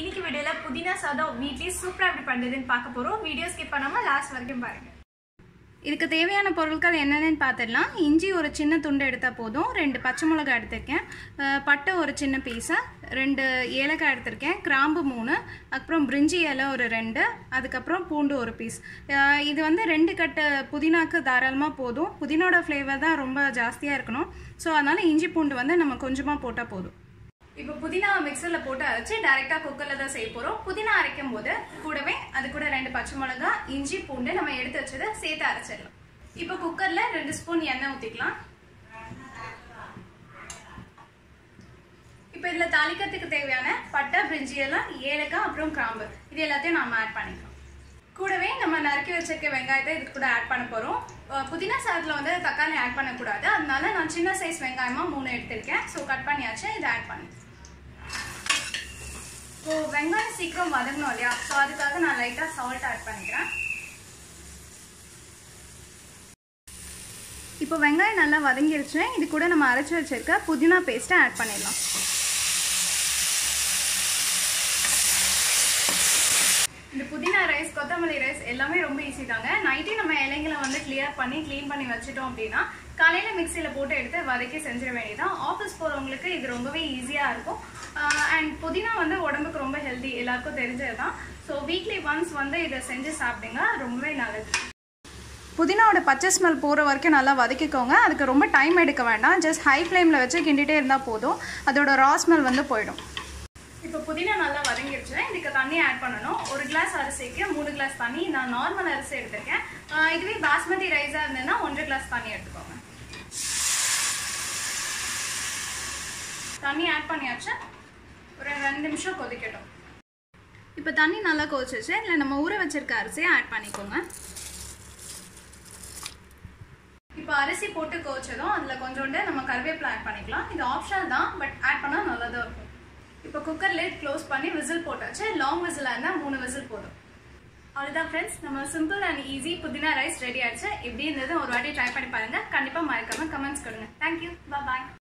இன்னைக்கு வீடியோல புதினா சாதம் வீட்லயே சூப்பரா எப்படி பண்றதுன்னு பார்க்க போறோம் வீடியோ ஸ்கிப் பண்ணாம லாஸ்ட் வரைக்கும் பாருங்க இதுக்கு தேவையான பொருட்கள் என்னென்னு பார்த்துடலாம் இஞ்சி ஒரு சின்ன துண்டு எடுத்தால் போதும் ரெண்டு பச்சை மிளகாய் எடுத்திருக்கேன் அஹ் பட்டை ஒரு சின்ன பீஸு ரெண்டு ஏலக்காய் எடுத்திருக்கேன் கிராம்பு மூணு அப்புறம் பிரிஞ்சி இலை ஒரு ரெண்டு அதுக்கப்புறம் பூண்டு ஒரு பீஸ் அஹ் இது வந்து ரெண்டு கட்டு புதினாக்கு தாராளமாக போதும் புதினோட ஃப்ளேவர் தான் ரொம்ப ஜாஸ்தியாக இருக்கணும் ஸோ அதனால் இஞ்சி பூண்டு வந்து நம்ம கொஞ்சமாக போட்டால் போதும் இப்போ புதினா மிக்சர்ல போட்டு அரைச்சு டைரக்டா குக்கர்ல தான் செய்ய போறோம் புதினா அரைக்கும் போது கூடவே அது கூட ரெண்டு பச்சை மிளகா இஞ்சி பூண்டு நம்ம எடுத்து வச்சதை சேர்த்து அரைச்சிடலாம் இப்போ குக்கர்ல ரெண்டு ஸ்பூன் எண்ணெய் ஊத்திக்கலாம் இப்போ இதுல தாளிக்கிறதுக்கு தேவையான பட்டை பிரிஞ்சி எல்லாம் ஏலக்காய் அப்புறம் கிராம்பு இது எல்லாத்தையும் நாம ஆட் பண்ணிக்கலாம் கூடவே நம்ம நறுக்கி வச்சிருக்க வெங்காயத்தை இதுக்கு கூட ஆட் பண்ண போறோம் அஹ் புதினா சாதத்துல வந்து தக்காளி ஆட் பண்ணக்கூடாது அதனால நான் சின்ன சைஸ் வெங்காயமா மூணு எடுத்திருக்கேன் ஸோ கட் பண்ணியாச்சு இதை ஆட் பண்ணி இப்போ வெங்காயம் சீக்கிரம் வதங்கணும் இல்லையா ஸோ அதுக்காக நான் லைட்டா சால்ட் ஆட் பண்ணிக்கிறேன் இப்போ வெங்காயம் நல்லா வதங்கிருச்சு இது கூட நம்ம அரைச்சி வச்சிருக்க புதினா பேஸ்ட்டை ஆட் பண்ணிடலாம் இந்த புதினா ரைஸ் கொத்தமல்லி ரைஸ் எல்லாமே ரொம்ப ஈஸி தாங்க நைட்டே நம்ம இலைங்களை வந்து கிளியர் பண்ணி க்ளீன் பண்ணி வச்சுட்டோம் அப்படின்னா காலையில மிக்சியில போட்டு எடுத்து வதக்கி செஞ்சிட வேண்டியதான் ஆஃபீஸ் போறவங்களுக்கு இது ரொம்பவே ஈஸியா இருக்கும் அண்ட் புதினா வந்து உடம்புக்கு ரொம்ப ஹெல்தி எல்லாருக்கும் தெரிஞ்சது தான் ஸோ வீக்லி ஒன்ஸ் வந்து இதை செஞ்சு சாப்பிடுங்க ரொம்பவே நல்லது புதினாவோட பச்சை ஸ்மெல் போகிற வரைக்கும் நல்லா வதக்கிக்கோங்க அதுக்கு ரொம்ப டைம் எடுக்க வேண்டாம் ஜஸ்ட் ஹை ஃப்ளேமில் வச்சு கிண்டிகிட்டே இருந்தால் போதும் அதோட ரா ஸ்மெல் வந்து போயிடும் இப்போ புதினா நல்லா வதங்கிருச்சு இதுக்கு தண்ணி ஆட் பண்ணணும் ஒரு கிளாஸ் அரிசிக்கு மூணு கிளாஸ் தண்ணி நான் நார்மல் அரிசி எடுத்திருக்கேன் ஆஹ் இதுவே பாஸ்மதி ரைஸாக இருந்ததுன்னா ஒன்றரை கிளாஸ் தண்ணி எடுத்துக்கோங்க தண்ணி ஆட் பண்ணியாச்சு ஒரு ரெண்டு நிமிஷம் கொதிக்கட்டும் இப்போ தண்ணி நல்லா கொதிச்சிச்சு இல்லை நம்ம ஊற வச்சிருக்க அரிசியை ஆட் பண்ணிக்கோங்க இப்போ அரிசி போட்டு கொதிச்சதும் அதில் கொஞ்சோண்டு நம்ம கருவேப்பிலை ஆட் பண்ணிக்கலாம் இது ஆப்ஷனல் தான் பட் ஆட் பண்ணால் நல்லதாக இருக்கும் இப்போ குக்கர் லிட் க்ளோஸ் பண்ணி விசில் போட்டாச்சு லாங் விசிலாக இருந்தால் மூணு விசில் போதும் அவ்வளோதான் ஃப்ரெண்ட்ஸ் நம்ம சிம்பிள் அண்ட் ஈஸி புதினா ரைஸ் ரெடி ஆயிடுச்சு எப்படி இருந்தது ஒரு வாட்டி ட்ரை பண்ணி பாருங்க கண்டிப்பாக மறக்காம கமெண்ட்ஸ் கொடுங்க தேங்க்யூ பாய்